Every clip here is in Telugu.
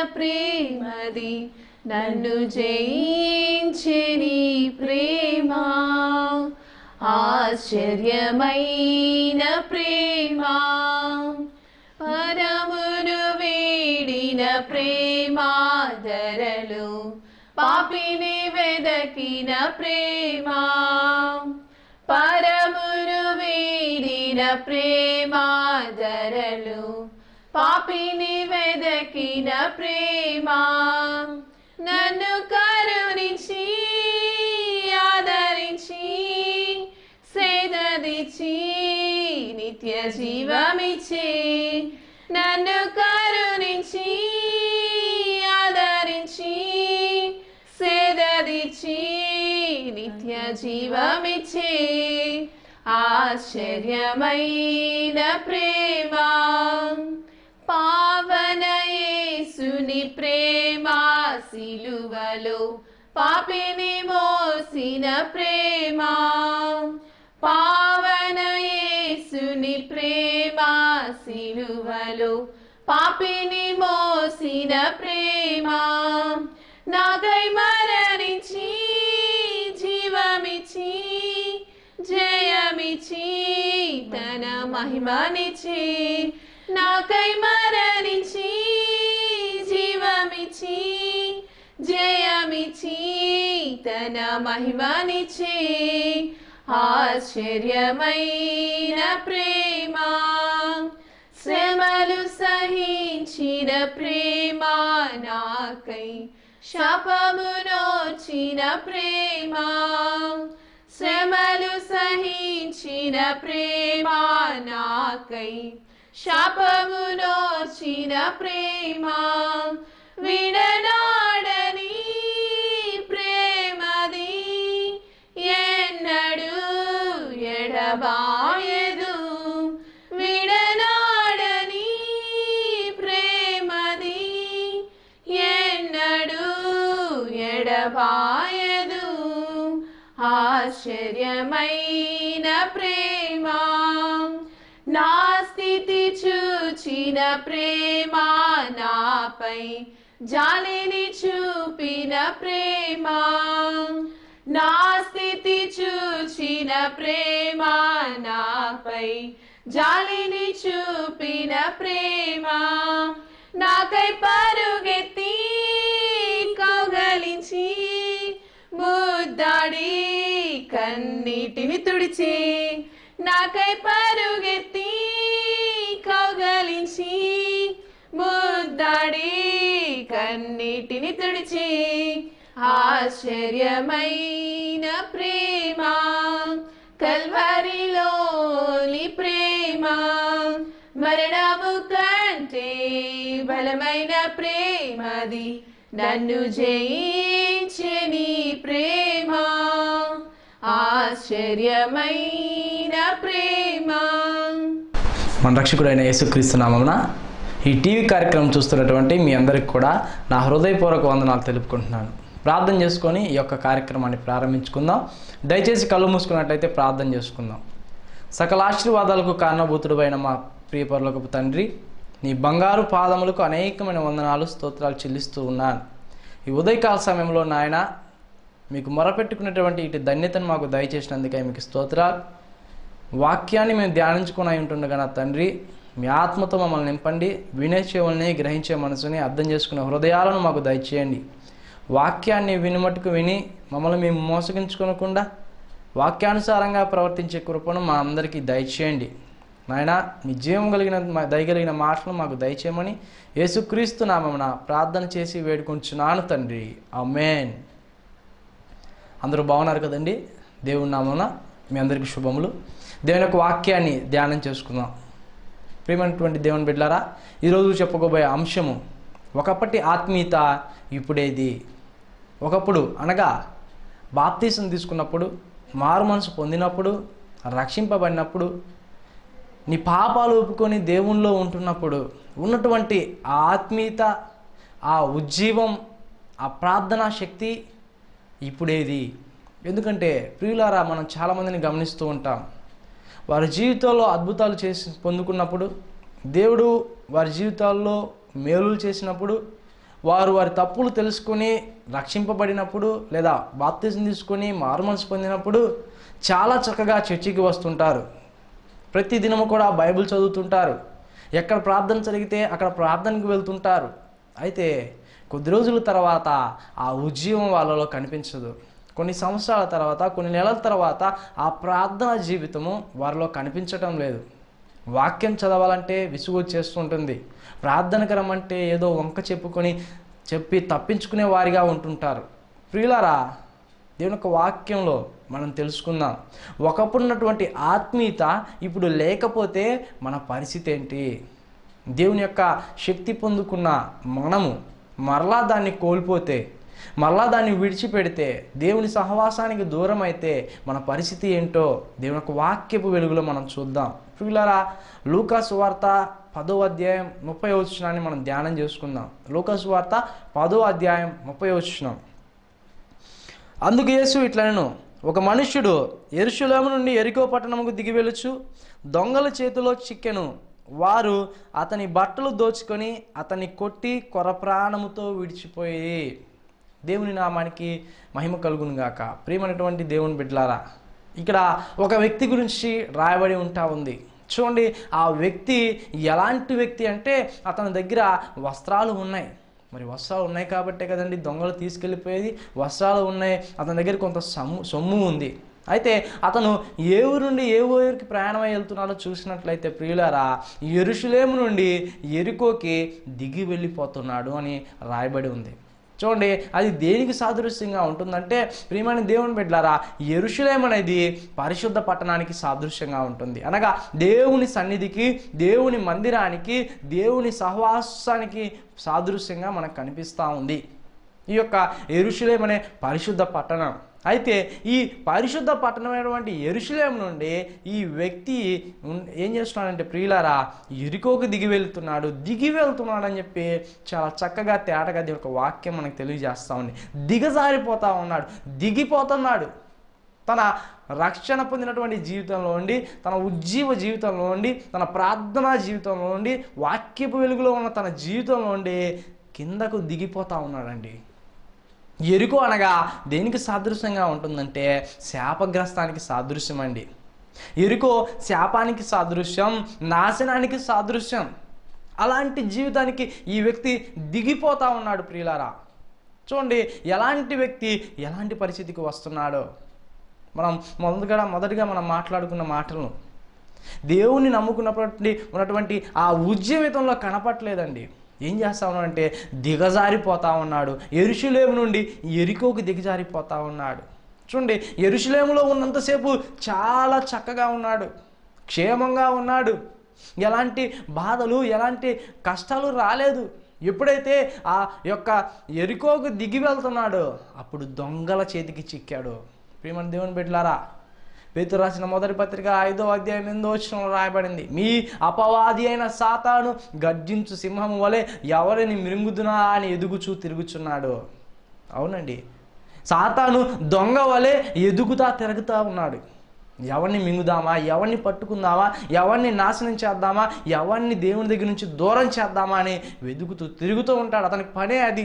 ప్రేమది నన్ను జయించే నీ ప్రేమ ఆశ్చర్యమైన ప్రేమ పరమును వేడిన ప్రేమాదరలు పాపిని వెదకిన ప్రేమ పరమును వేడిన ప్రేమాదరలు పాపిని వెదకిన ప్రేమ నన్ను కరుణించి ఆదరించి సేదదిచి నిత్య జీవమిచ్చి నన్ను కరుణించి ఆదరించి సేదదిచి నిత్య జీవమిచ్చి ఆశ్చర్యమైన ప్రేమ పావన యేసుని ప్రేమ సిలువలో పాపిని మోసిన ప్రేమ పావన యేసుని ప్రేమ సిలువలో పాపిని మోసిన ప్రేమ నాకై మరణించి జీవమిచ్చి జయమిచ్చి తన మహిమనిచ్చి నాకై మరణించి జీవమిచ్చి జయమిచ్చి తన మహిమనిచ్చి ఆశ్చర్యమైన ప్రేమ శ్రమలు సహించిన ప్రేమ నాకై శాపమునోచిన ప్రేమ శ్రమలు సహించిన ప్రేమ నాకై శాపమునోచిన ప్రేమ విడనాడని ప్రేమది ఎన్నడు ఎడబాయదు విడనాడని ప్రేమది ఎన్నడు ఎడబాయదు ఆశ్చర్యమైన ప్రేమ నా స్థితి చూచిన ప్రేమ నాపై జాలిని చూపిన ప్రేమ నా స్థితి చూచిన ప్రేమ నాపై జాలిని చూపిన ప్రేమ నాకై పరుగెత్తి కౌగలించి ముద్దాడి కన్నీటిని తుడిచి నాకై పరుగెత్తి కౌగలించి ముద్దాడి కన్నీటిని తుడిచి ఆశ్చర్యమైన ప్రేమ కల్వరిలోని ప్రేమ మరణము కంటే బలమైన ప్రేమది నన్ను జయించే నీ ప్రేమ ఆశ్చర్యమైన ప్రేమ మన రక్షకుడైన యేసుక్రీస్తు నామమున ఈ టీవీ కార్యక్రమం చూస్తున్నటువంటి మీ అందరికి కూడా నా హృదయపూర్వక వందనాలు తెలుపుకుంటున్నాను ప్రార్థన చేసుకొని ఈ యొక్క కార్యక్రమాన్ని ప్రారంభించుకుందాం దయచేసి కళ్ళు మూసుకున్నట్లయితే ప్రార్థన చేసుకుందాం సకల ఆశీర్వాదాలకు కారణభూతుడైన మా ప్రియపరులకు తండ్రి నీ బంగారు పాదములకు అనేకమైన వందనాలు స్తోత్రాలు చెల్లిస్తూ ఉన్నాను ఈ ఉదయకాల సమయంలో నాయన మీకు మొరపెట్టుకున్నటువంటి ఇటు ధన్యతను మాకు దయచేసినందుకే మీకు స్తోత్రాలు వాక్యాన్ని మేము ధ్యానించుకుని ఉంటుండగా నా తండ్రి మీ ఆత్మతో మమ్మల్ని నింపండి వినే చెవుల్ని గ్రహించే మనసుని అర్థం చేసుకునే హృదయాలను మాకు దయచేయండి వాక్యాన్ని వినుమట్టుకు విని మమ్మల్ని మేము మోసగించుకోనకుండా వాక్యానుసారంగా ప్రవర్తించే కృపను మా అందరికీ దయచేయండి నాయన మీ జీవం కలిగిన మా- దయగలిగిన మాటలు మాకు దయచేయమని యేసుక్రీస్తు నామమున ప్రార్థన చేసి వేడుకొంచున్నాను తండ్రి అమేన్ అందరూ బాగున్నారు కదండి దేవుని నామమున మీ అందరికీ శుభములు దేవుని యొక్క వాక్యాన్ని ధ్యానం చేసుకుందాం ప్రియమైనటువంటి దేవుని బిడ్డారా ఈరోజు చెప్పుకోబోయే అంశము ఒకప్పటి ఆత్మీయత ఇప్పుడేది ఒకప్పుడు అనగా బాప్తీసం తీసుకున్నప్పుడు మారు మనసు పొందినప్పుడు రక్షింపబడినప్పుడు నీ పాపాలు ఒప్పుకొని దేవునిలో ఉంటున్నప్పుడు ఉన్నటువంటి ఆ ఆత్మీయత ఆ ఉజ్జీవం ఆ ప్రార్థనా శక్తి ఇప్పుడేది ఎందుకంటే ప్రియులారా మనం చాలామందిని గమనిస్తూ ఉంటాం వారి జీవితాల్లో అద్భుతాలు చేసి పొందుకున్నప్పుడు దేవుడు వారి జీవితాల్లో మేలులు చేసినప్పుడు వారు వారి తప్పులు తెలుసుకొని రక్షింపబడినప్పుడు లేదా బాప్తిజం తీసుకొని మారుమనసు పొందినప్పుడు చాలా చక్కగా చర్చికి వస్తుంటారు ప్రతి దినము కూడా బైబిల్ చదువుతుంటారు ఎక్కడ ప్రార్థన జరిగితే అక్కడ ప్రార్థనకు వెళ్తుంటారు అయితే కొద్ది రోజుల తర్వాత ఆ ఉద్యమం వాళ్ళలో కనిపించదు కొన్ని సంవత్సరాల తర్వాత కొన్ని నెలల తర్వాత ఆ ప్రార్థన జీవితము వారిలో కనిపించటం లేదు వాక్యం చదవాలంటే విసుగు వచ్చేస్తుంటుంది ప్రార్థనకు రమ్మంటే ఏదో వంక చెప్పుకొని చెప్పి తప్పించుకునే వారిగా ఉంటుంటారు ప్రియులారా దేవుని యొక్క వాక్యంలో మనం తెలుసుకుందాం ఒకప్పుడు ఉన్నటువంటి ఆత్మీయత ఇప్పుడు లేకపోతే మన పరిస్థితి ఏంటి దేవుని యొక్క శక్తి పొందుకున్న మనము మరలా దాన్ని కోల్పోతే మరలా దాన్ని విడిచిపెడితే దేవుని సహవాసానికి దూరం అయితే మన పరిస్థితి ఏంటో దేవుని యొక్క వాక్యపు వెలుగులో మనం చూద్దాం ప్రియులారా లూకాసు వార్త పదో అధ్యాయం ముప్పై వచ్చినాన్ని మనం ధ్యానం చేసుకుందాం లూకాసు వార్త పదో అధ్యాయం ముప్పై వచ్చినాం అందుకు యేసు ఇట్లనను ఒక మనుష్యుడు ఎరుషులేము నుండి ఎరికో పట్టణముకు దిగి వెళ్ళుచు దొంగల చేతిలో చిక్కెను వారు అతని బట్టలు దోచుకొని అతన్ని కొట్టి కొర ప్రాణముతో విడిచిపోయి దేవుని నామానికి మహిమ కలుగును గాక ప్రియమైనటువంటి దేవుని బిడ్డలారా ఇక్కడ ఒక వ్యక్తి గురించి రాయబడి ఉంటా ఉంది చూడండి ఆ వ్యక్తి ఎలాంటి వ్యక్తి అంటే అతని దగ్గర వస్త్రాలు ఉన్నాయి మరి వస్త్రాలు ఉన్నాయి కాబట్టే కదండి దొంగలు తీసుకెళ్ళిపోయేది వస్త్రాలు ఉన్నాయి అతని దగ్గర కొంత సొమ్ము సొమ్ము ఉంది అయితే అతను ఏ ఊరు నుండి ఏ ఊరికి ప్రయాణమై వెళ్తున్నాడో చూసినట్లయితే ప్రియులారా ఎరుషులేము నుండి ఎరుకోకి దిగి వెళ్ళిపోతున్నాడు అని రాయబడి ఉంది చూడండి అది దేనికి సాదృశ్యంగా ఉంటుందంటే ప్రియమైన దేవుని బిడ్డలారా ఎరుషులేం అనేది పరిశుద్ధ పట్టణానికి సాదృశ్యంగా ఉంటుంది అనగా దేవుని సన్నిధికి దేవుని మందిరానికి దేవుని సహవాసానికి సాదృశ్యంగా మనకు కనిపిస్తూ ఉంది ఈ యొక్క ఎరుషులేం అనే పరిశుద్ధ పట్టణం అయితే ఈ పరిశుద్ధ పట్టణమైనటువంటి ఎరుషులేం నుండి ఈ వ్యక్తి ఉన్- ఏం చేస్తున్నాడంటే ప్రియులారా ఎరుకోకు దిగి వెళ్తున్నాడు దిగి వెళ్తున్నాడు అని చెప్పి చాలా చక్కగా తేటగా దీని యొక్క వాక్యం మనకు తెలియజేస్తా ఉంది దిగజారిపోతా ఉన్నాడు దిగిపోతున్నాడు తన రక్షణ పొందినటువంటి జీవితంలో ఉండి తన ఉజ్జీవ జీవితంలో ఉండి తన ప్రార్థనా జీవితంలో ఉండి వాక్యపు వెలుగులో ఉన్న తన జీవితంలో ఉండి కిందకు దిగిపోతా ఉన్నాడండి ఎరుకు అనగా దేనికి సాదృశ్యంగా ఉంటుందంటే శాపగ్రస్తానికి సాదృశ్యం అండి ఎరుకో శాపానికి సాదృశ్యం నాశనానికి సాదృశ్యం అలాంటి జీవితానికి ఈ వ్యక్తి దిగిపోతా ఉన్నాడు ప్రియులారా చూడండి ఎలాంటి వ్యక్తి ఎలాంటి పరిస్థితికి వస్తున్నాడో మనం మొదటగా మొదటిగా మనం మాట్లాడుకున్న మాటలను దేవుని నమ్ముకున్నటువంటి ఉన్నటువంటి ఆ ఉద్యమితంలో కనపట్లేదండి ఏం చేస్తా ఉన్నాడంటే దిగజారిపోతా ఉన్నాడు ఎరుషులేము నుండి ఎరికోకి దిగజారిపోతా ఉన్నాడు చూడండి ఎరుషులేములో ఉన్నంతసేపు చాలా చక్కగా ఉన్నాడు క్షేమంగా ఉన్నాడు ఎలాంటి బాధలు ఎలాంటి కష్టాలు రాలేదు ఎప్పుడైతే ఆ యొక్క ఎరుకోకు దిగి వెళ్తున్నాడో అప్పుడు దొంగల చేతికి చిక్కాడు ప్రియమైన దేవుని బిడ్డలారా పేతురు రాసిన మొదటి పత్రిక ఐదో అధ్యాయం ఎనిమిదో వచ్చిన రాయబడింది మీ అపవాది అయిన సాతాను గర్జించు సింహము వలె ఎవరిని మృంగుదునా అని ఎదుగుచూ తిరుగుచున్నాడు అవునండి సాతాను దొంగ వలె ఎదుగుతా తిరుగుతా ఉన్నాడు ఎవరిని మింగుదామా ఎవరిని పట్టుకుందామా ఎవరిని నాశనం చేద్దామా ఎవరిని దేవుని దగ్గర నుంచి దూరం చేద్దామా అని వెతుకుతూ తిరుగుతూ ఉంటాడు అతనికి పనే అది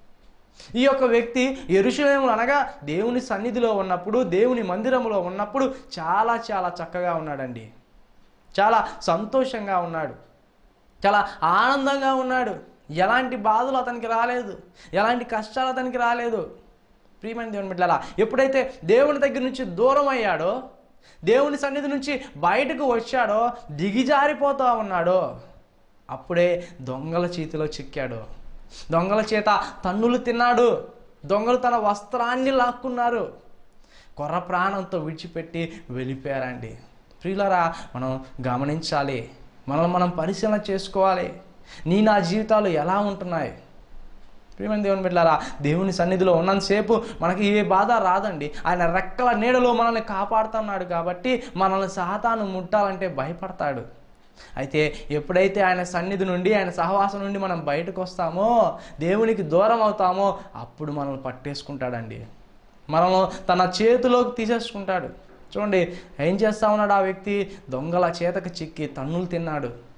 ఈ యొక్క వ్యక్తి ఎరుషలేము అనగా దేవుని సన్నిధిలో ఉన్నప్పుడు దేవుని మందిరంలో ఉన్నప్పుడు చాలా చాలా చక్కగా ఉన్నాడండి చాలా సంతోషంగా ఉన్నాడు చాలా ఆనందంగా ఉన్నాడు ఎలాంటి బాధలు అతనికి రాలేదు ఎలాంటి కష్టాలు అతనికి రాలేదు ప్రియమైన దేవుని బిడ్డలా ఎప్పుడైతే దేవుని దగ్గర నుంచి దూరం అయ్యాడో దేవుని సన్నిధి నుంచి బయటకు వచ్చాడో దిగిజారిపోతా ఉన్నాడో అప్పుడే దొంగల చేతిలో చిక్కాడు దొంగల చేత తన్నులు తిన్నాడు దొంగలు తన వస్త్రాన్ని లాక్కున్నారు కొర్ర ప్రాణంతో విడిచిపెట్టి వెళ్ళిపోయారండి ప్రియులరా మనం గమనించాలి మనం మనం పరిశీలన చేసుకోవాలి నీ నా జీవితాలు ఎలా ఉంటున్నాయి ప్రియమైన దేవుని బిడ్డారా దేవుని సన్నిధిలో ఉన్నంతసేపు మనకి ఏ బాధ రాదండి ఆయన రెక్కల నీడలో మనల్ని కాపాడుతున్నాడు కాబట్టి మనల్ని సాతాను ముట్టాలంటే భయపడతాడు అయితే ఎప్పుడైతే ఆయన సన్నిధి నుండి ఆయన సహవాసం నుండి మనం బయటకు వస్తామో దేవునికి దూరం అవుతామో అప్పుడు మనల్ని పట్టేసుకుంటాడండి మనల్ని తన చేతిలోకి తీసేసుకుంటాడు చూడండి ఏం చేస్తా ఉన్నాడు ఆ వ్యక్తి దొంగల చేతకు చిక్కి తన్నులు తిన్నాడు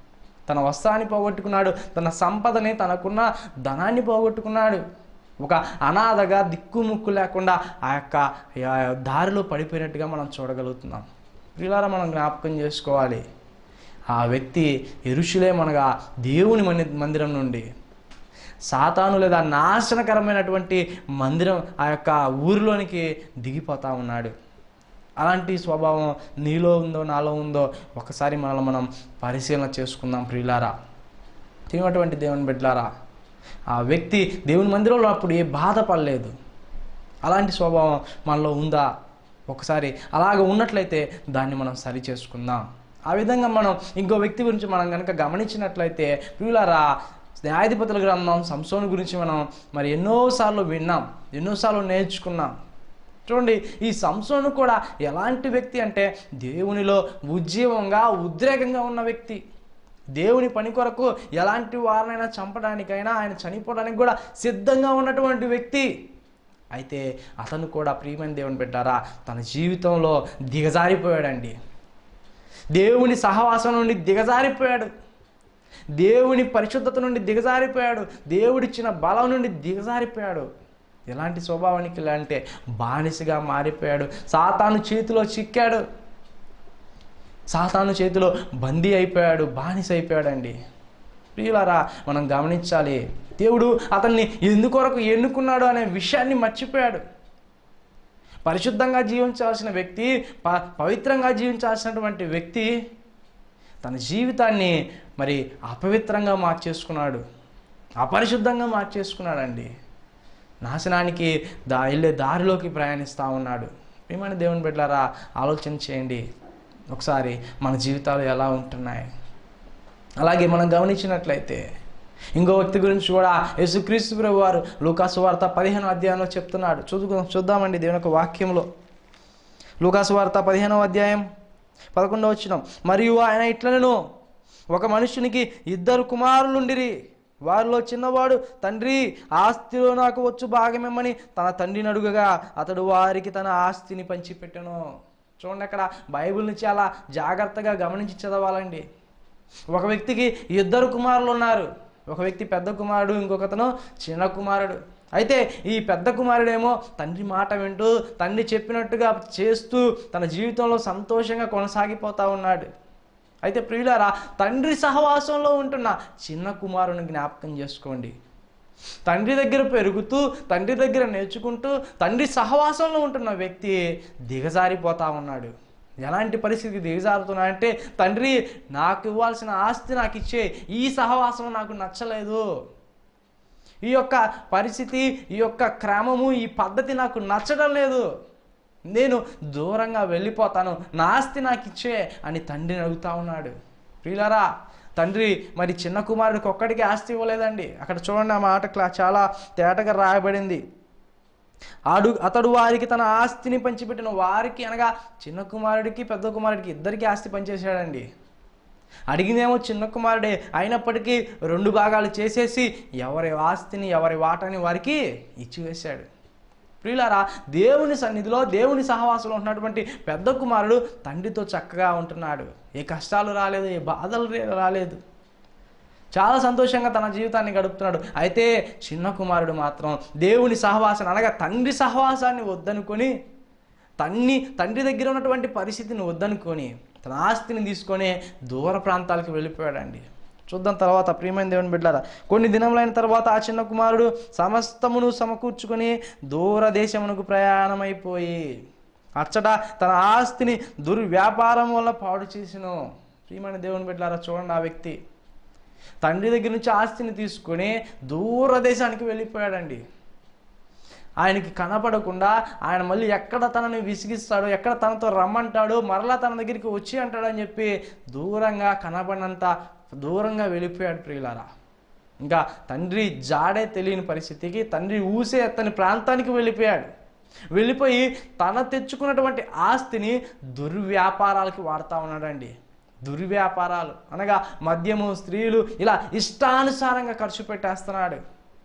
తన వస్త్రాన్ని పోగొట్టుకున్నాడు తన సంపదని తనకున్న ధనాన్ని పోగొట్టుకున్నాడు ఒక అనాథగా దిక్కుముక్కు లేకుండా ఆ యొక్క ఆ దారిలో పడిపోయినట్టుగా మనం చూడగలుగుతున్నాం వీళ్ళారా మనం జ్ఞాపకం చేసుకోవాలి ఆ వ్యక్తి ఎరుషులే మనగా దేవుని మని మందిరం నుండి సాతాను లేదా నాశనకరమైనటువంటి మందిరం ఆ యొక్క ఊరిలోనికి దిగిపోతా ఉన్నాడు అలాంటి స్వభావం నీలో ఉందో నాలో ఉందో ఒకసారి మనల్ని మనం పరిశీలన చేసుకుందాం ప్రియులారా తినటువంటి దేవుని బిడ్డలారా ఆ వ్యక్తి దేవుని మందిరంలో అప్పుడు ఏ బాధపడలేదు అలాంటి స్వభావం మనలో ఉందా ఒకసారి అలాగ ఉన్నట్లయితే దాన్ని మనం సరి చేసుకుందాం ఆ విధంగా మనం ఇంకో వ్యక్తి గురించి మనం కనుక గమనించినట్లయితే ప్రియులారా న్యాయాధిపతుల గ్రంథం సంసోను గురించి మనం మరి ఎన్నోసార్లు విన్నాం ఎన్నోసార్లు నేర్చుకున్నాం చూడండి ఈ సంసోను కూడా ఎలాంటి వ్యక్తి అంటే దేవునిలో ఉజ్జీవంగా ఉద్రేకంగా ఉన్న వ్యక్తి దేవుని పని కొరకు ఎలాంటి వారినైనా చంపడానికైనా ఆయన చనిపోవడానికి కూడా సిద్ధంగా ఉన్నటువంటి వ్యక్తి అయితే అతను కూడా ప్రియమైన దేవుని పెట్టారా తన జీవితంలో దిగజారిపోయాడండి దేవుని సహవాసం నుండి దిగజారిపోయాడు దేవుని పరిశుద్ధత నుండి దిగజారిపోయాడు దేవుడిచ్చిన బలం నుండి దిగజారిపోయాడు ఎలాంటి స్వభావానికి ఇలా అంటే బానిసగా మారిపోయాడు సాతాను చేతిలో చిక్కాడు సాతాను చేతిలో బందీ అయిపోయాడు బానిస అయిపోయాడండి ప్రియులారా మనం గమనించాలి దేవుడు అతన్ని ఎందుకొరకు ఎన్నుకున్నాడు అనే విషయాన్ని మర్చిపోయాడు పరిశుద్ధంగా జీవించాల్సిన వ్యక్తి ప పవిత్రంగా జీవించాల్సినటువంటి వ్యక్తి తన జీవితాన్ని మరి అపవిత్రంగా మార్చేసుకున్నాడు అపరిశుద్ధంగా మార్చేసుకున్నాడండి నాశనానికి దా వెళ్ళే దారిలోకి ప్రయాణిస్తూ ఉన్నాడు ప్రియమైన దేవుని బిడ్డలారా ఆలోచన చేయండి ఒకసారి మన జీవితాలు ఎలా ఉంటున్నాయి అలాగే మనం గమనించినట్లయితే ఇంకో వ్యక్తి గురించి కూడా యేసుక్రీస్తు ప్రభు వారు లూకాసు వార్త పదిహేను అధ్యాయంలో చెప్తున్నాడు చూద్దాం చూద్దామండి దేవుని యొక్క వాక్యంలో లూకాసు వార్త పదిహేనవ అధ్యాయం పదకొండవ వచ్చిన మరియు ఆయన ఇట్లనను ఒక మనుషునికి ఇద్దరు కుమారులుండిరి వారిలో చిన్నవాడు తండ్రి ఆస్తిలో నాకు వచ్చు భాగమేమని తన తండ్రిని అడుగగా అతడు వారికి తన ఆస్తిని పంచిపెట్టెను చూడండి అక్కడ బైబిల్ని చాలా జాగ్రత్తగా గమనించి చదవాలండి ఒక వ్యక్తికి ఇద్దరు కుమారులు ఉన్నారు ఒక వ్యక్తి పెద్ద కుమారుడు ఇంకొకతను చిన్న కుమారుడు అయితే ఈ పెద్ద కుమారుడేమో తండ్రి మాట వింటూ తండ్రి చెప్పినట్టుగా చేస్తూ తన జీవితంలో సంతోషంగా కొనసాగిపోతా ఉన్నాడు అయితే ప్రియులారా తండ్రి సహవాసంలో ఉంటున్న చిన్న కుమారుని జ్ఞాపకం చేసుకోండి తండ్రి దగ్గర పెరుగుతూ తండ్రి దగ్గర నేర్చుకుంటూ తండ్రి సహవాసంలో ఉంటున్న వ్యక్తి దిగజారిపోతా ఉన్నాడు ఎలాంటి పరిస్థితి దిగజారుతున్నాడంటే తండ్రి నాకు ఇవ్వాల్సిన ఆస్తి నాకు ఇచ్చే ఈ సహవాసం నాకు నచ్చలేదు ఈ యొక్క పరిస్థితి ఈ యొక్క క్రమము ఈ పద్ధతి నాకు నచ్చడం లేదు నేను దూరంగా వెళ్ళిపోతాను నా ఆస్తి నాకు ఇచ్చే అని తండ్రిని అడుగుతా ఉన్నాడు ప్రియులారా తండ్రి మరి చిన్న కుమారుడికి ఒక్కడికి ఆస్తి ఇవ్వలేదండి అక్కడ చూడండి ఆ మాట క్లా చాలా తేటగా రాయబడింది ఆడు అతడు వారికి తన ఆస్తిని పంచిపెట్టిన వారికి అనగా చిన్న కుమారుడికి పెద్ద కుమారుడికి ఇద్దరికి ఆస్తి పంచేశాడండి అడిగిందేమో చిన్న కుమారుడే అయినప్పటికీ రెండు భాగాలు చేసేసి ఎవరి ఆస్తిని ఎవరి వాటాని వారికి ఇచ్చివేశాడు ప్రియులారా దేవుని సన్నిధిలో దేవుని సహవాసంలో ఉన్నటువంటి పెద్ద కుమారుడు తండ్రితో చక్కగా ఉంటున్నాడు ఏ కష్టాలు రాలేదు ఏ బాధలు రే- రాలేదు చాలా సంతోషంగా తన జీవితాన్ని గడుపుతున్నాడు అయితే చిన్న కుమారుడు మాత్రం దేవుని సహవాసాన్ని అనగా తండ్రి సహవాసాన్ని వద్దనుకొని తన్ని తండ్రి దగ్గర ఉన్నటువంటి పరిస్థితిని వద్దనుకొని తన ఆస్తిని తీసుకొని దూర ప్రాంతాలకు వెళ్ళిపోయాడండి చూద్దాం తర్వాత ప్రియమైన దేవుని బిడ్డారా కొన్ని దినములైన తర్వాత ఆ చిన్న కుమారుడు సమస్తమును సమకూర్చుకొని దూర దేశమునకు ప్రయాణమైపోయి అచ్చట తన ఆస్తిని దుర్వ్యాపారం వల్ల పాడు చేసిను ప్రియమైన దేవుని బిడ్డారా చూడండి ఆ వ్యక్తి తండ్రి దగ్గర నుంచి ఆస్తిని తీసుకొని దూర దేశానికి వెళ్ళిపోయాడండి ఆయనకి కనపడకుండా ఆయన మళ్ళీ ఎక్కడ తనని విసిగిస్తాడో ఎక్కడ తనతో రమ్మంటాడో మరలా తన దగ్గరికి వచ్చి అంటాడని చెప్పి దూరంగా కనబడినంత దూరంగా వెళ్ళిపోయాడు ప్రియులారా ఇంకా తండ్రి జాడే తెలియని పరిస్థితికి తండ్రి ఊసే ఎత్తని ప్రాంతానికి వెళ్ళిపోయాడు వెళ్ళిపోయి తన తెచ్చుకున్నటువంటి ఆస్తిని దుర్వ్యాపారాలకి వాడుతూ ఉన్నాడండి దుర్వ్యాపారాలు అనగా మద్యము స్త్రీలు ఇలా ఇష్టానుసారంగా ఖర్చు పెట్టేస్తున్నాడు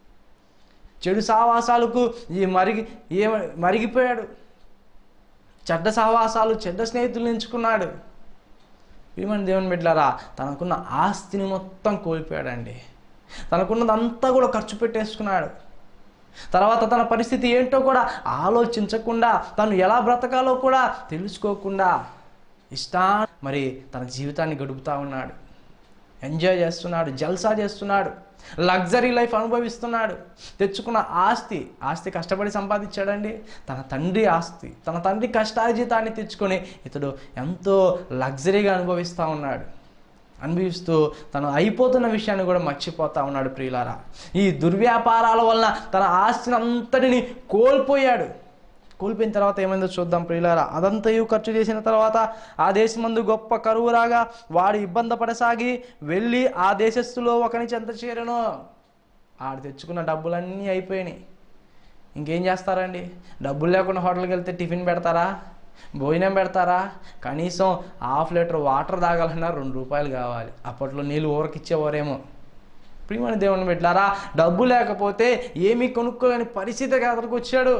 చెడు సహవాసాలకు ఈ మరిగి ఏ మరిగిపోయాడు చెడ్డ సహవాసాలు చెడ్డ స్నేహితులు ఎంచుకున్నాడు ప్రియమైన దేవుని బిడ్డలారా తనకున్న ఆస్తిని మొత్తం కోల్పోయాడండి తనకున్నదంతా కూడా ఖర్చు పెట్టేసుకున్నాడు తర్వాత తన పరిస్థితి ఏంటో కూడా ఆలోచించకుండా తను ఎలా బ్రతకాలో కూడా తెలుసుకోకుండా ఇష్టా మరి తన జీవితాన్ని గడుపుతా ఉన్నాడు ఎంజాయ్ చేస్తున్నాడు జల్సా చేస్తున్నాడు లగ్జరీ లైఫ్ అనుభవిస్తున్నాడు తెచ్చుకున్న ఆస్తి ఆస్తి కష్టపడి సంపాదించాడండి తన తండ్రి ఆస్తి తన తండ్రి కష్టార్జితాన్ని తెచ్చుకొని ఇతడు ఎంతో లగ్జరీగా అనుభవిస్తూ ఉన్నాడు అనుభవిస్తూ తను అయిపోతున్న విషయాన్ని కూడా మర్చిపోతా ఉన్నాడు ప్రియులారా ఈ దుర్వ్యాపారాల వలన తన ఆస్తిని అంతటిని కోల్పోయాడు కోల్పోయిన తర్వాత ఏమైందో చూద్దాం ప్రియులారా అదంతయు ఖర్చు చేసిన తర్వాత ఆ దేశమందు గొప్ప కరువు రాగా వాడు ఇబ్బంది పడసాగి వెళ్ళి ఆ దేశస్థులో ఒకని చెంత చేరను ఆడు తెచ్చుకున్న డబ్బులన్నీ అయిపోయినాయి ఇంకేం చేస్తారండి డబ్బులు లేకుండా హోటల్కి వెళ్తే టిఫిన్ పెడతారా భోజనం పెడతారా కనీసం హాఫ్ లీటర్ వాటర్ తాగాలన్నా రెండు రూపాయలు కావాలి అప్పట్లో నీళ్ళు ఊరకిచ్చేవారేమో ప్రియమైన దేవుని పెట్టారా డబ్బు లేకపోతే ఏమీ కొనుక్కోలేని పరిస్థితికి అతనికి వచ్చాడు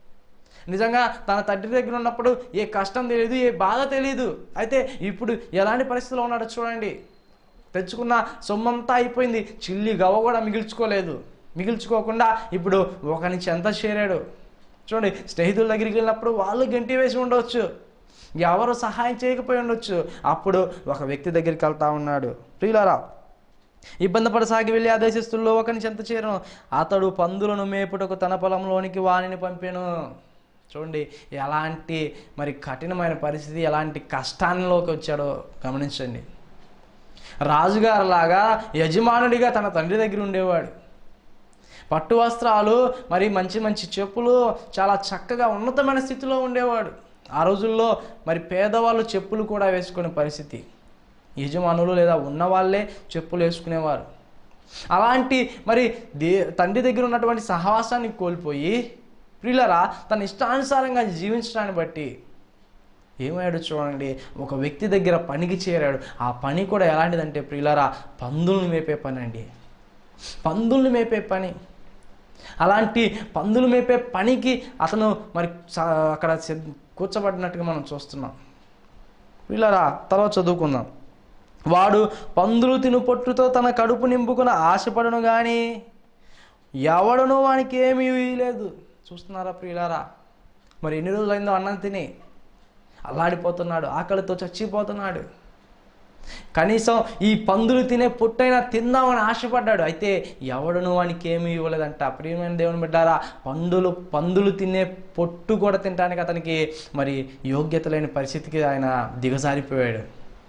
నిజంగా తన తండ్రి దగ్గర ఉన్నప్పుడు ఏ కష్టం తెలియదు ఏ బాధ తెలియదు అయితే ఇప్పుడు ఎలాంటి పరిస్థితిలో ఉన్నాడో చూడండి తెచ్చుకున్న సొమ్మంతా అయిపోయింది చిల్లి గవ్వ కూడా మిగిల్చుకోలేదు మిగిల్చుకోకుండా ఇప్పుడు ఒకని చెంత చేరాడు చూడండి స్నేహితుల దగ్గరికి వెళ్ళినప్పుడు వాళ్ళు గంటి వేసి ఉండవచ్చు ఎవరు సహాయం చేయకపోయి ఉండొచ్చు అప్పుడు ఒక వ్యక్తి దగ్గరికి వెళ్తా ఉన్నాడు ప్రియులారా ఇబ్బంది పడసాగి వెళ్ళి ఆ దేశస్తుల్లో ఒకని చెంత చేరను అతడు పందులను మేపుటకు తన పొలంలోనికి వాణిని పంపాను చూడండి ఎలాంటి మరి కఠినమైన పరిస్థితి ఎలాంటి కష్టాల్లోకి వచ్చాడో గమనించండి రాజుగారులాగా యజమానుడిగా తన తండ్రి దగ్గర ఉండేవాడు పట్టు వస్త్రాలు మరి మంచి మంచి చెప్పులు చాలా చక్కగా ఉన్నతమైన స్థితిలో ఉండేవాడు ఆ రోజుల్లో మరి పేదవాళ్ళు చెప్పులు కూడా వేసుకునే పరిస్థితి యజమానులు లేదా ఉన్నవాళ్ళే చెప్పులు వేసుకునేవారు అలాంటి మరి దే తండ్రి దగ్గర ఉన్నటువంటి సహవాసాన్ని కోల్పోయి ప్రియులరా తన ఇష్టానుసారంగా జీవించడాన్ని బట్టి ఏమయ్యాడు చూడండి ఒక వ్యక్తి దగ్గర పనికి చేరాడు ఆ పని కూడా ఎలాంటిదంటే ప్రియులరా పందుల్ని మేపే పని అండి పందుల్ని మేపే పని అలాంటి పందులు మేపే పనికి అతను మరి స- అక్కడ సిద్- కూర్చోబడినట్టుగా మనం చూస్తున్నాం వీళ్ళరా తర్వాత చదువుకుందాం వాడు పందులు తిను పొట్టుతో తన కడుపు నింపుకున్న ఆశపడను కానీ ఎవడనో వానికి ఏమీ లేదు చూస్తున్నారా ప్రియులారా మరి ఎన్ని రోజులైందో అన్నం తిని అల్లాడిపోతున్నాడు ఆకలితో చచ్చిపోతున్నాడు కనీసం ఈ పందులు తినే పొట్టైనా తిందామని ఆశపడ్డాడు అయితే ఎవడును వానికి ఏమీ ఇవ్వలేదంట ప్రియమైన దేవుని బిడ్డారా పందులు పందులు తినే పొట్టు కూడా తినడానికి అతనికి మరి యోగ్యత లేని పరిస్థితికి ఆయన దిగజారిపోయాడు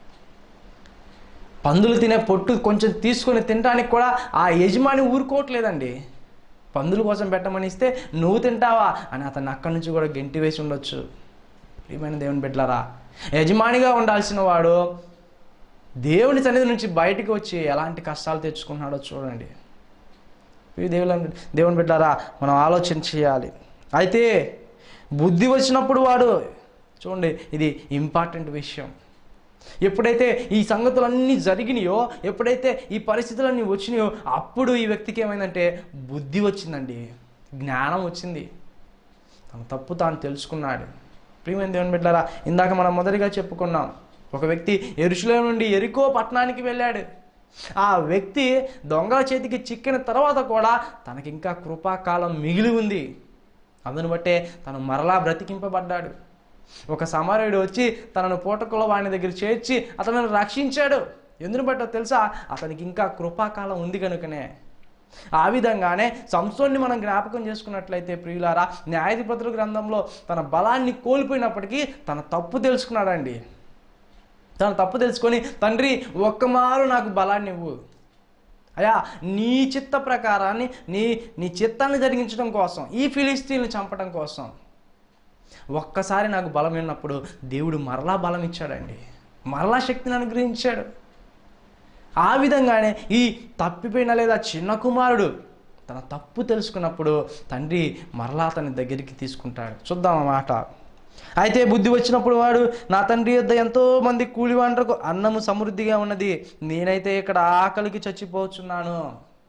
పందులు తినే పొట్టు కొంచెం తీసుకొని తినడానికి కూడా ఆ యజమాని ఊరుకోవట్లేదండి పందుల కోసం పెట్టమని ఇస్తే నువ్వు తింటావా అని అతన్ని అక్కడి నుంచి కూడా గెంటి వేసి ఉండొచ్చు ప్రియమైన దేవుని బిడ్డలారా యజమానిగా ఉండాల్సిన వాడు దేవుని సన్నిధి నుంచి బయటికి వచ్చి ఎలాంటి కష్టాలు తెచ్చుకుంటున్నాడో చూడండి ఈ దేవుల దేవుని బిడ్డారా మనం ఆలోచన చేయాలి అయితే బుద్ధి వచ్చినప్పుడు వాడు చూడండి ఇది ఇంపార్టెంట్ విషయం ఎప్పుడైతే ఈ సంగతులన్నీ జరిగినాయో ఎప్పుడైతే ఈ పరిస్థితులన్నీ వచ్చినాయో అప్పుడు ఈ వ్యక్తికి ఏమైందంటే బుద్ధి వచ్చిందండి జ్ఞానం వచ్చింది తన తప్పు తాను తెలుసుకున్నాడు ప్రియమైన దేవుని బిడ్డారా ఇందాక మనం మొదటిగా చెప్పుకున్నాం ఒక వ్యక్తి ఎరుషులో నుండి ఎరికో పట్టణానికి వెళ్ళాడు ఆ వ్యక్తి దొంగల చేతికి చిక్కిన తర్వాత కూడా తనకి ఇంకా కృపాకాలం మిగిలి ఉంది అందును బట్టే తను మరలా బ్రతికింపబడ్డాడు ఒక సమరయుడు వచ్చి తనను పూటకుల వాని దగ్గర చేర్చి అతను రక్షించాడు ఎందును బట్టో తెలుసా అతనికి ఇంకా కృపాకాలం ఉంది కనుకనే ఆ విధంగానే సంసోన్ని మనం జ్ఞాపకం చేసుకున్నట్లయితే ప్రియులారా న్యాయాధిపతుల గ్రంథంలో తన బలాన్ని కోల్పోయినప్పటికీ తన తప్పు తెలుసుకున్నాడండి తన తప్పు తెలుసుకొని తండ్రి ఒక్కమారు నాకు బలాన్ని ఇవ్వు అయా నీ చిత్త ప్రకారాన్ని నీ నీ చిత్తాన్ని జరిగించడం కోసం ఈ ఫిలిస్తీన్లు చంపడం కోసం ఒక్కసారి నాకు బలం ఉన్నప్పుడు దేవుడు మరలా బలం ఇచ్చాడండి మరలా శక్తిని అనుగ్రహించాడు ఆ విధంగానే ఈ తప్పిపోయిన లేదా చిన్న కుమారుడు తన తప్పు తెలుసుకున్నప్పుడు తండ్రి మరలా అతని దగ్గరికి తీసుకుంటాడు చూద్దాం ఆ మాట అయితే బుద్ధి వచ్చినప్పుడు వాడు నా తండ్రి యొద్ద ఎంతో మంది కూలివాండ్రకు అన్నము సమృద్ధిగా ఉన్నది నేనైతే ఇక్కడ ఆకలికి చచ్చిపోతున్నాను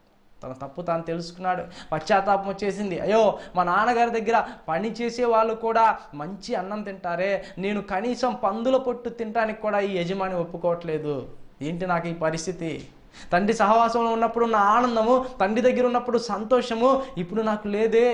తన తప్పు తాను తెలుసుకున్నాడు పశ్చాత్తాపం వచ్చేసింది అయ్యో మా నాన్నగారి దగ్గర పని చేసే వాళ్ళు కూడా మంచి అన్నం తింటారే నేను కనీసం పందుల పొట్టు తినడానికి కూడా ఈ యజమాని ఒప్పుకోవట్లేదు ఏంటి నాకు ఈ పరిస్థితి తండ్రి సహవాసంలో ఉన్నప్పుడు నా ఆనందము తండ్రి దగ్గర ఉన్నప్పుడు సంతోషము ఇప్పుడు నాకు లేదే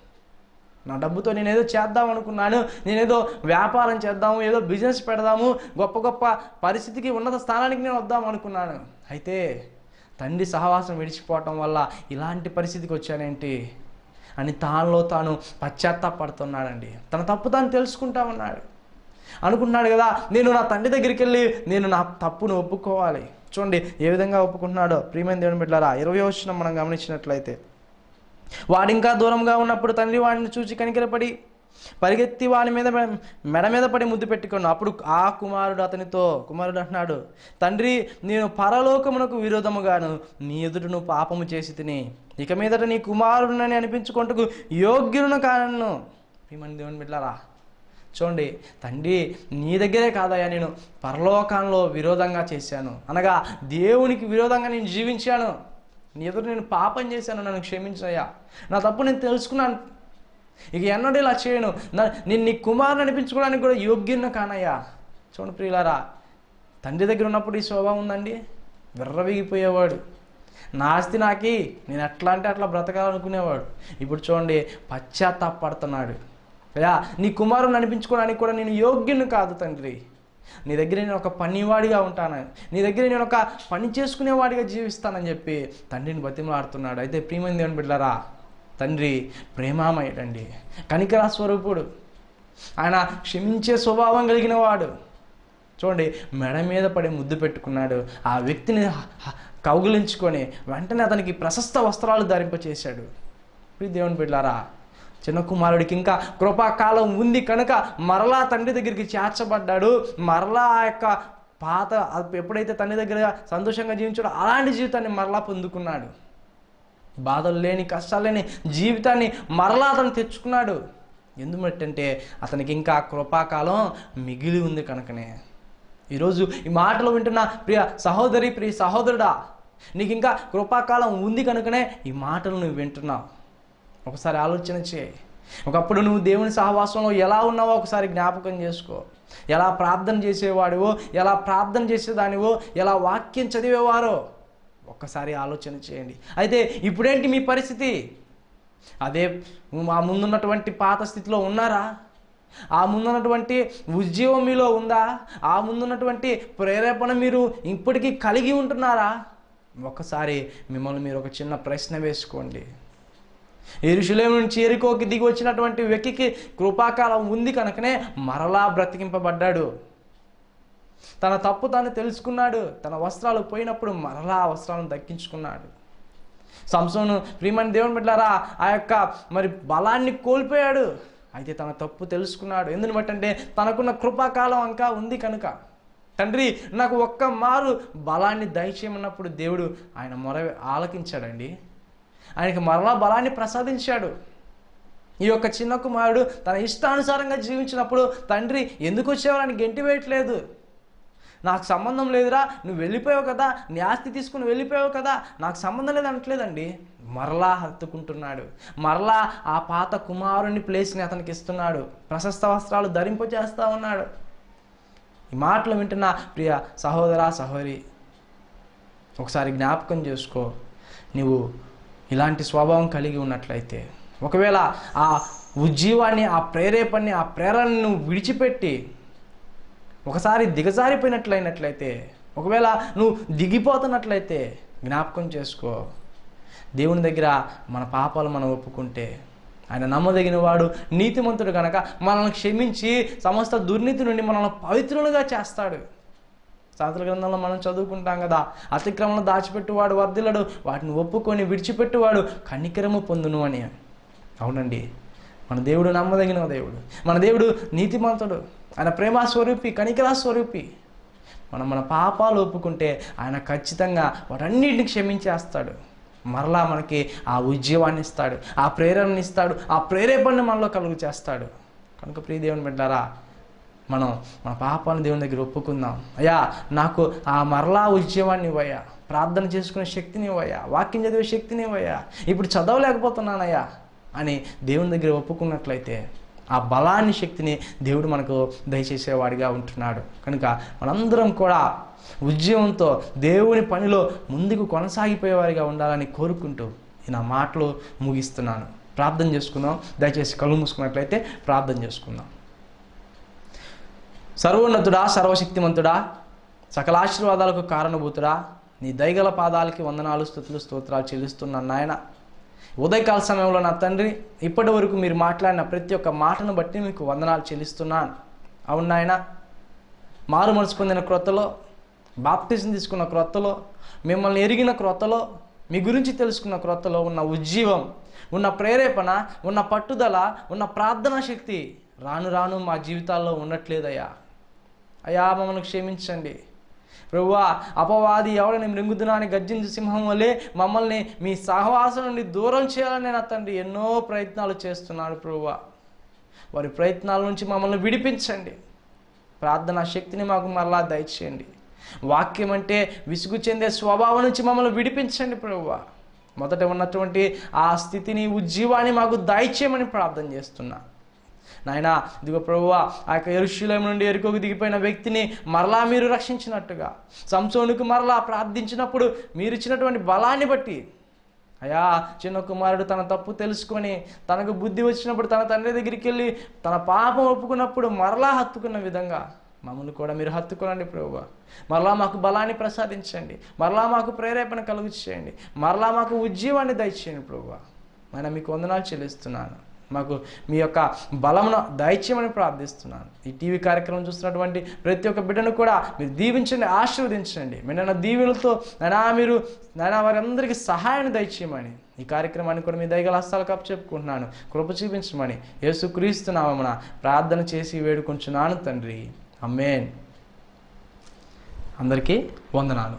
నా డబ్బుతో నేనేదో చేద్దాం అనుకున్నాను నేనేదో వ్యాపారం చేద్దాము ఏదో బిజినెస్ పెడదాము గొప్ప గొప్ప పరిస్థితికి ఉన్నత స్థానానికి నేను వద్దాం అనుకున్నాను అయితే తండ్రి సహవాసం విడిచిపోవటం వల్ల ఇలాంటి పరిస్థితికి వచ్చానేంటి అని తానులో తాను పశ్చాత్తాపడుతున్నాడండి తన తప్పు తాను తెలుసుకుంటా ఉన్నాడు అనుకుంటున్నాడు కదా నేను నా తండ్రి దగ్గరికి వెళ్ళి నేను నా తప్పును ఒప్పుకోవాలి చూడండి ఏ విధంగా ఒప్పుకుంటున్నాడో ప్రియమైన దేవుని బిడ్డారా ఇరవై వచ్చిన మనం గమనించినట్లయితే వాడింకా దూరంగా ఉన్నప్పుడు తండ్రి వాడిని చూసి కనికరపడి పరిగెత్తి వాని మీద మె- మెడ మీద పడి ముద్దు పెట్టుకున్నాను అప్పుడు ఆ కుమారుడు అతనితో కుమారుడు అంటున్నాడు తండ్రి నేను పరలోకమునకు విరోధముగాను నీ ఎదుట నువ్వు పాపము చేసి తిని ఇక మీదట నీ కుమారుడునని అనిపించుకుంటకు యోగ్యులను కాను ప్రియమని దేవుని బిడ్డారా చూడండి తండ్రి నీ దగ్గరే కాదయ్యా నేను పరలోకంలో విరోధంగా చేశాను అనగా దేవునికి విరోధంగా నేను జీవించాను నీ ఎదురు నేను పాపం చేశాను నన్ను క్షమించయ్యా నా తప్పు నేను తెలుసుకున్నాను ఇక ఎన్నడూ ఇలా చేయను నా నేను నీ కుమారుని అనిపించుకోవడానికి కూడా యోగ్యున్న కానయ్యా చూడండి ప్రియులారా తండ్రి దగ్గర ఉన్నప్పుడు ఈ శోభ ఉందండి విర్రవిగిపోయేవాడు నా ఆస్తి నాకి నేను ఎట్లా అంటే అట్లా బ్రతకాలనుకునేవాడు ఇప్పుడు చూడండి పశ్చాత్తాపడుతున్నాడు అయ్యా నీ కుమారుని అనిపించుకోవడానికి కూడా నేను యోగ్యుని కాదు తండ్రి నీ దగ్గర నేను ఒక పనివాడిగా ఉంటాను నీ దగ్గర నేను ఒక పని చేసుకునేవాడిగా జీవిస్తానని చెప్పి తండ్రిని బతిమలాడుతున్నాడు అయితే ప్రియమైన దేవుని బిడ్డలారా తండ్రి ప్రేమామయుడండి కనికరా స్వరూపుడు ఆయన క్షమించే స్వభావం కలిగిన వాడు చూడండి మెడ మీద పడి ముద్దు పెట్టుకున్నాడు ఆ వ్యక్తిని హ- హ- కౌగిలించుకొని వెంటనే అతనికి ప్రశస్త వస్త్రాలు ధరింపచేశాడు ఇప్పుడు దేవుని బిడ్డారా చిన్న కుమారుడికి ఇంకా కృపాకాలం ఉంది కనుక మరలా తండ్రి దగ్గరికి చేర్చబడ్డాడు మరలా ఆ యొక్క పాత అది ఎప్పుడైతే తండ్రి దగ్గర సంతోషంగా జీవించాడో అలాంటి జీవితాన్ని మరలా పొందుకున్నాడు బాధలు లేని కష్టాలు లేని జీవితాన్ని మరలా అతను తెచ్చుకున్నాడు ఎందుకంటే అతనికి ఇంకా కృపాకాలం మిగిలి ఉంది కనుకనే ఈరోజు ఈ మాటలు వింటున్న ప్రియ సహోదరి ప్రియ సహోదరుడా నీకు ఇంకా కృపాకాలం ఉంది కనుకనే ఈ మాటలు నువ్వు వింటున్నావు ఒకసారి ఆలోచన చేయి ఒకప్పుడు నువ్వు దేవుని సహవాసంలో ఎలా ఉన్నావో ఒకసారి జ్ఞాపకం చేసుకో ఎలా ప్రార్థన చేసేవాడివో ఎలా ప్రార్థన చేసేదానివో ఎలా వాక్యం చదివేవారో ఒక్కసారి ఆలోచన చేయండి అయితే ఇప్పుడేంటి మీ పరిస్థితి అదే ఆ ముందున్నటువంటి పాత స్థితిలో ఉన్నారా ఆ ముందున్నటువంటి ఉద్యోగం మీలో ఉందా ఆ ముందున్నటువంటి ప్రేరేపణ మీరు ఇప్పటికీ కలిగి ఉంటున్నారా ఒక్కసారి మిమ్మల్ని మీరు ఒక చిన్న ప్రశ్న వేసుకోండి ఎరుషులేం నుంచి ఎరుకోకి దిగి వచ్చినటువంటి వ్యక్తికి కృపాకాలం ఉంది కనుకనే మరలా బ్రతికింపబడ్డాడు తన తప్పు తాను తెలుసుకున్నాడు తన వస్త్రాలు పోయినప్పుడు మరలా ఆ వస్త్రాలను దక్కించుకున్నాడు సంసోను ప్రియమని దేవుని బిడ్డారా ఆ యొక్క మరి బలాన్ని కోల్పోయాడు అయితే తన తప్పు తెలుసుకున్నాడు ఎందుని బట్టంటే తనకున్న కృపాకాలం ఇంకా ఉంది కనుక తండ్రి నాకు ఒక్క మారు బలాన్ని దయచేయమన్నప్పుడు దేవుడు ఆయన మొర ఆలకించాడండి ఆయనకి మరలా బలాన్ని ప్రసాదించాడు ఈ యొక్క చిన్న కుమారుడు తన ఇష్టానుసారంగా జీవించినప్పుడు తండ్రి ఎందుకు వచ్చేవారని గెంటి వేయట్లేదు నాకు సంబంధం లేదురా నువ్వు వెళ్ళిపోయావు కదా నీ ఆస్తి తీసుకుని వెళ్ళిపోయావు కదా నాకు సంబంధం లేదు అనట్లేదండి మరలా హత్తుకుంటున్నాడు మరలా ఆ పాత కుమారుని ప్లేస్ని అతనికి ఇస్తున్నాడు ప్రశస్త వస్త్రాలు ధరింపజేస్తా ఉన్నాడు ఈ మాటలు వింటున్న ప్రియ సహోదరా సహోదరి ఒకసారి జ్ఞాపకం చేసుకో నువ్వు ఇలాంటి స్వభావం కలిగి ఉన్నట్లయితే ఒకవేళ ఆ ఉజ్జీవాన్ని ఆ ప్రేరేపణని ఆ ప్రేరణను నువ్వు విడిచిపెట్టి ఒకసారి దిగజారిపోయినట్లయినట్లయితే ఒకవేళ నువ్వు దిగిపోతున్నట్లయితే జ్ఞాపకం చేసుకో దేవుని దగ్గర మన పాపాలు మనం ఒప్పుకుంటే ఆయన నమ్మదగిన వాడు నీతిమంతుడు కనుక మనల్ని క్షమించి సమస్త దుర్నీతి నుండి మనల్ని పవిత్రులుగా చేస్తాడు శాస్త్ర గ్రంథంలో మనం చదువుకుంటాం కదా అతిక్రమను దాచిపెట్టువాడు వర్ధిల్లడు వాటిని ఒప్పుకొని విడిచిపెట్టువాడు కనికరము పొందును అని అవునండి మన దేవుడు నమ్మదగిన దేవుడు మన దేవుడు నీతిమంతుడు ఆయన ప్రేమ స్వరూపి కనికరా స్వరూపి మనం మన పాపాలు ఒప్పుకుంటే ఆయన ఖచ్చితంగా వాటన్నిటిని క్షమించేస్తాడు మరలా మనకి ఆ ఉద్యోగాన్ని ఇస్తాడు ఆ ప్రేరణని ఇస్తాడు ఆ ప్రేరేపణని మనలో కలుగు చేస్తాడు కనుక ప్రియ దేవుని బిడ్డారా మనం మన పాపాలను దేవుని దగ్గర ఒప్పుకుందాం అయ్యా నాకు ఆ మరలా ఉద్యమాన్ని ఇవ్వయ్యా ప్రార్థన చేసుకునే శక్తిని ఇవ్వయ్యా వాక్యం చదివే శక్తిని ఇవ్వయ్యా ఇప్పుడు చదవలేకపోతున్నానయ్యా అని దేవుని దగ్గర ఒప్పుకున్నట్లయితే ఆ బలాన్ని శక్తిని దేవుడు మనకు దయచేసేవాడిగా ఉంటున్నాడు కనుక మనందరం కూడా ఉద్యమంతో దేవుని పనిలో ముందుకు కొనసాగిపోయేవారిగా ఉండాలని కోరుకుంటూ ఈ నా మాటలు ముగిస్తున్నాను ప్రార్థన చేసుకుందాం దయచేసి కళ్ళు మూసుకున్నట్లయితే ప్రార్థన చేసుకుందాం సర్వోన్నతుడా సర్వశక్తిమంతుడా సకల ఆశీర్వాదాలకు కారణభూతుడా నీ దయగల పాదాలకి వందనాలు స్థుతులు స్తోత్రాలు చెల్లిస్తున్నాను నాయన ఉదయకాల సమయంలో నా తండ్రి ఇప్పటి వరకు మీరు మాట్లాడిన ప్రతి ఒక్క మాటను బట్టి మీకు వందనాలు చెల్లిస్తున్నాను అవును నాయన మారు మనసు పొందిన క్రొత్తలో బాప్తిజం తీసుకున్న క్రొత్తలో మిమ్మల్ని ఎరిగిన క్రొత్తలో మీ గురించి తెలుసుకున్న క్రొత్తలో ఉన్న ఉజ్జీవం ఉన్న ప్రేరేపణ ఉన్న పట్టుదల ఉన్న ప్రార్థనా శక్తి రాను రాను మా జీవితాల్లో ఉండట్లేదయ్యా అయ్యా మమ్మల్ని క్షమించండి ప్రభువా అపవాది ఎవరిని మృంగుదునాని గర్జించు సింహం వలె మమ్మల్ని మీ సహవాసం నుండి దూరం చేయాలని నా తండ్రి ఎన్నో ప్రయత్నాలు చేస్తున్నాడు ప్రభువా వారి ప్రయత్నాల నుంచి మమ్మల్ని విడిపించండి ప్రార్థనా శక్తిని మాకు మరలా దయచేయండి వాక్యం అంటే విసుగు చెందే స్వభావం నుంచి మమ్మల్ని విడిపించండి ప్రభువా మొదట ఉన్నటువంటి ఆ స్థితిని ఉజ్జీవాన్ని మాకు దయచేయమని ప్రార్థన చేస్తున్నా నాయన ఇదిగో ప్రభువా ఆ యొక్క ఎరుశూలం నుండి ఎరుకోకు దిగిపోయిన వ్యక్తిని మరలా మీరు రక్షించినట్టుగా సంసోనుకు మరలా ప్రార్థించినప్పుడు మీరు ఇచ్చినటువంటి బలాన్ని బట్టి అయా చిన్న కుమారుడు తన తప్పు తెలుసుకొని తనకు బుద్ధి వచ్చినప్పుడు తన తండ్రి దగ్గరికి వెళ్ళి తన పాపం ఒప్పుకున్నప్పుడు మరలా హత్తుకున్న విధంగా మమ్మల్ని కూడా మీరు హత్తుకోనండి ప్రభువ మరలా మాకు బలాన్ని ప్రసాదించండి మరలా మాకు ప్రేరేపణ కలుగు చేయండి మరలా మాకు ఉజ్జీవాన్ని దయచేయండి ప్రభువ ఆయన మీకు వందనాలు చెల్లిస్తున్నాను మాకు మీ యొక్క బలమును దయచేయమని ప్రార్థిస్తున్నాను ఈ టీవీ కార్యక్రమం చూస్తున్నటువంటి ప్రతి ఒక్క బిడ్డను కూడా మీరు దీవించండి ఆశీర్వదించండి మీరు దీవెనలతో నైనా మీరు నైనా వారందరికీ సహాయాన్ని దయచేయమని ఈ కార్యక్రమాన్ని కూడా మీ దయగల హస్తాలు కప్పు చెప్పుకుంటున్నాను కృప చూపించమని యేసుక్రీస్తునామమున ప్రార్థన చేసి వేడుకుంటున్నాను తండ్రి అమ్మేన్ అందరికీ వందనాలు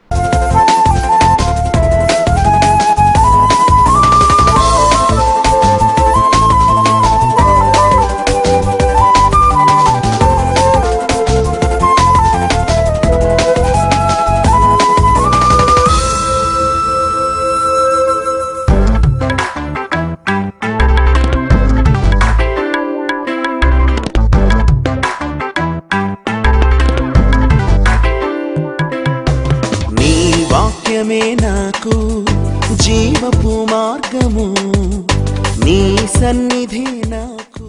నీ వాక్యమే నాకు జీవపు మార్గము నీ సన్నిధి నాకు